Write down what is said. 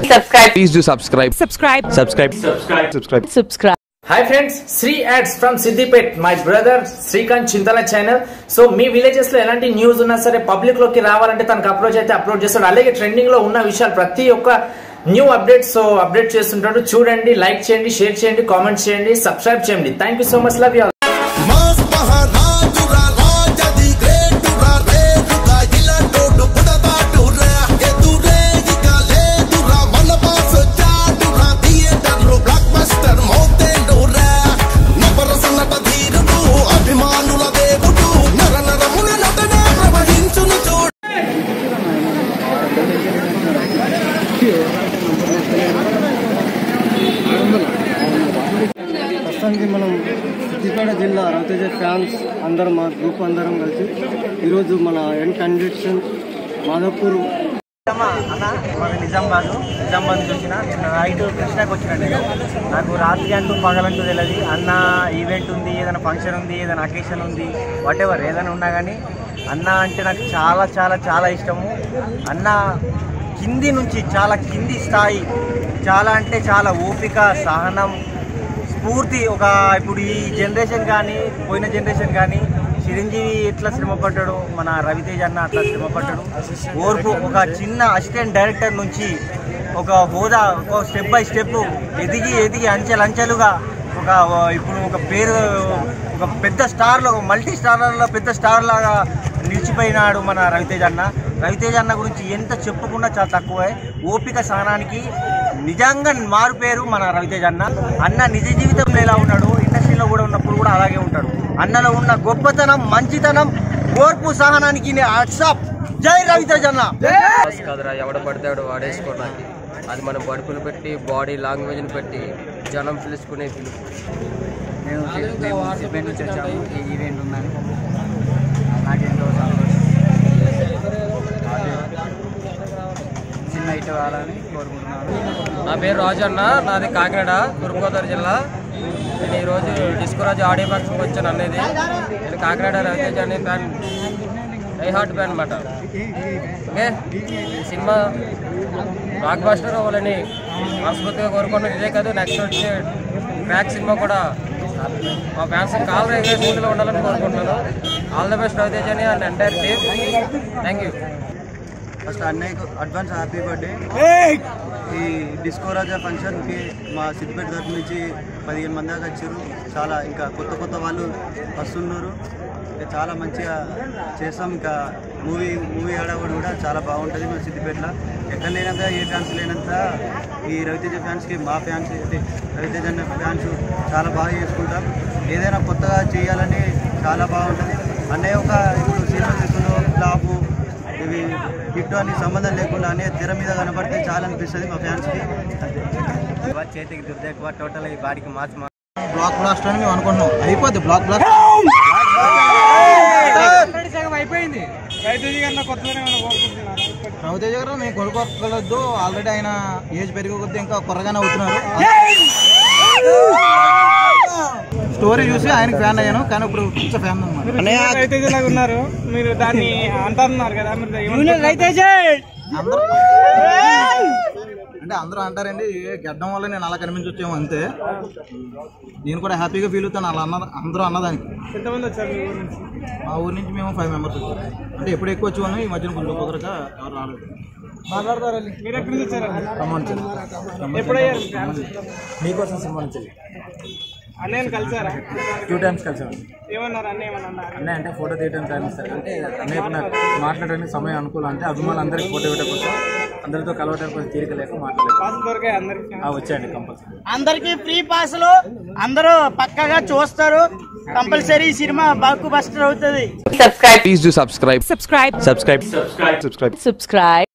subscribe. Please do subscribe. Subscribe. Subscribe. Subscribe. Subscribe. Subscribe. Hi friends Sri ads from Siddipet my brother Srikanth Chintala channel so మీ villages లో ఎలాంటి news ఉన్నా సరే public లోకి రావాలంటే తనకు అప్రోచ్ అయితే అప్లోడ్ చేస్తాడు అలాగే ట్రెండింగ్ లో ఉన్న విషయాలు ప్రతి ఒక్క న్యూ అప్డేట్స్ సో అప్డేట్ చేస్తుంటాడు చూడండి లైక్ చేయండి షేర్ చేయండి కామెంట్ చేయండి సబ్స్క్రైబ్ చేయండి thank you so much love you mass మహారాజురా రాజది గ్రేటురా రేటుగా ఇలా తోడు పుడతాడురా ఎదురే ఇక లేదురా మన బాస్ చాటురా థియేటర్లు బ్లాక్ బస్టర్ మోతేండురా నవరస నట ధీరుడు అభిమానుల దేవుడు నర నరమున నటన ప్రవహించును చూడు ప్రస్తుతానికి మనం సిద్దిపేట జిల్లా రవితేజ ఫ్యాన్స్ అందరం మా గ్రూప్ అందరం కలిసి ఈరోజు మన ఎన్ కండిషన్ మాధవపూర్ అన్న మాది నిజామాబాద్ నిజామాబాద్ చూసిన నిన్న నైట్ కృష్ణాకి వచ్చిన నేను నాకు రాత్రి అంటూ పగలంటూ తెలియదు అన్న ఈవెంట్ ఉంది ఏదైనా ఫంక్షన్ ఉంది ఏదైనా అకేషన్ ఉంది వాట్ ఎవర్ ఏదైనా ఉన్నా కానీ అన్న అంటే నాకు చాలా చాలా చాలా ఇష్టము అన్న కింది నుంచి చాలా కింది స్థాయి చాలా అంటే చాలా ఓపిక సహనం స్ఫూర్తి ఒక ఇప్పుడు ఈ జనరేషన్ కానీ పోయిన జనరేషన్ కానీ చిరంజీవి ఎట్లా శ్రమ పడ్డాడు మన రవితేజ అన్న అట్లా శ్రమ పడ్డాడు ఓర్పు ఒక చిన్న అసిస్టెంట్ డైరెక్టర్ నుంచి ఒక హోదా ఒక స్టెప్ బై స్టెప్ ఎదిగి ఎదిగి అంచెలంచెలుగా ఒక ఇప్పుడు ఒక పేరు ఒక పెద్ద స్టార్లో మల్టీ స్టార్లలో పెద్ద స్టార్ లాగా నిలిచిపోయినాడు మన రవితేజ అన్న రవితేజ అన్న గురించి ఎంత చెప్పుకున్నా చాలా తక్కువే ఓపిక సహనానికి నిజంగా మారు పేరు మన రవితేజ అన్న అన్న నిజ జీవితంలో ఎలా ఉన్నాడు ఇండస్ట్రీలో కూడా ఉన్నప్పుడు కూడా అలాగే ఉంటాడు అన్నలో ఉన్న గొప్పతనం మంచితనం ఓర్పు సహనానికి వాట్సాప్ జై రవితేజ అన్న బస్ కాదురా ఎవడ పడితే వాడేసుకోవడానికి అది మనం బడుపులు పెట్టి బాడీ లాంగ్వేజ్ని పెట్టి జనం పిలుచుకునే పిలుపు మేము మేము సిబ్బంది నుంచి వచ్చాము ఈ ఈవెంట్ ఉందని నాకెంతో సంతోషం చిన్న ఇటు కావాలని కోరుకుంటున్నాను నా పేరు రాజు అన్న నాది కాకినాడ తూర్పుగోదావరి జిల్లా నేను ఈరోజు డిస్కో రాజు ఆడియో ఫంక్షన్కి వచ్చాను అనేది నేను కాకినాడ రవితేజ అనే ఫ్యాన్ డై హార్ట్ ఫ్యాన్ అనమాట ఓకే ఈ సినిమా బ్లాక్ బాస్టర్ అవ్వాలని మనస్ఫూర్తిగా కోరుకున్నాను ఇదే కాదు నెక్స్ట్ వచ్చే ట్రాక్ సినిమా కూడా మా ఫ్యాన్స్ కాల్ రైల్వే స్కూల్లో ఉండాలని కోరుకుంటున్నాను ఆల్ ద బెస్ట్ రవితేజ అని and entire team thank you first అన్నయ్యకు అడ్వాన్స్ హ్యాపీ బర్త్డే ఈ డిస్కో రాజా ఫంక్షన్కి మా సిద్దిపేట తరఫు నుంచి పదిహేను మంది దాకా వచ్చారు చాలా ఇంకా కొత్త కొత్త వాళ్ళు వస్తున్నారు ఇంకా చాలా మంచిగా చేస్తాం ఇంకా మూవీ మూవీ ఆడవాడు కూడా చాలా బాగుంటుంది మా సిద్దిపేటలో ఎక్కడ లేనంత ఏ ఫ్యాన్స్ లేనంత ఈ రవితేజ ఫ్యాన్స్కి మా ఫ్యాన్స్ అంటే రవితేజ అన్న ఫ్యాన్స్ చాలా బాగా చేసుకుంటాం ఏదైనా కొత్తగా చేయాలని చాలా బాగుంటుంది అన్నయ్య ఒక ఇప్పుడు సినిమా చేస్తున్నాం ఫ్లాపు ఇవి హిట్ అని సంబంధం లేకుండా అనే తెర మీద కనపడితే చాలా అనిపిస్తుంది మా ఫ్యాన్స్కి చేతికి దుద్ద ఎక్కువ టోటల్ ఈ బాడీకి మార్చి బ్లాక్ బ్లాస్టర్ అని మేము అనుకుంటున్నాం అయిపోద్ది బ్లాక్ బ్లాస్టర్ రవితేజ గారు మేము కొనుక్కోగలద్దు ఆల్రెడీ ఆయన ఏజ్ పెరిగే కొద్దీ ఇంకా కొరగానే అవుతున్నారు స్టోరీ చూసి ఆయనకి ఫ్యాన్ అయ్యాను కానీ ఇప్పుడు పిచ్చ ఫ్యాన్ అనమాట ఉన్నారు మీరు దాన్ని అంటున్నారు కదా మీరు అందరూ అంటే అందరూ అంటారండి ఏ గడ్డం వల్ల నేను అలా కనిపించొచ్చేమో అంతే నేను కూడా హ్యాపీగా ఫీల్ అవుతాను అలా అన్న అందరూ అన్నదానికి ఎంతమంది వచ్చారు మీ ఊరు నుంచి మా ఊరి నుంచి మేము ఫైవ్ మెంబర్స్ వచ్చాం అంటే ఎప్పుడు ఎక్కువ వచ్చి ఈ మధ్యన కొంచెం కుదరక ఎవరు రాలేదు మాట్లాడతారు మీరు ఎక్కడి నుంచి వచ్చారు రమ్మంటారు ఎప్పుడయ్యారు ఫ్యాన్స్ మీకోసం సినిమా నుంచి అన్నయ్యని కలిసారా టూ టైమ్స్ కలిసాం ఏమన్నారు అన్న ఏమన్నా అన్నారు అన్నయ్య అంటే ఫోటో తీయడం టైం ఇస్తారు అంటే అన్నయ్య నాకు మాట్లాడడానికి సమయం అనుకూలం అంటే అభిమానులు అందరికి ఫోటో ఇవ్వడం కోసం అందరితో కలవడానికి కొంచెం తీరిక లేక మాట్లాడలేదు పాస్ దొరికాయి అందరికి వచ్చాయండి కంపల్సరీ అందరికి ఫ్రీ పాసులు అందరూ పక్కగా చూస్తారు కంపల్సరీ సినిమా బాకు బస్టర్ అవుతుంది Subscribe. Please do subscribe. Subscribe. Subscribe. Subscribe. Subscribe. Subscribe.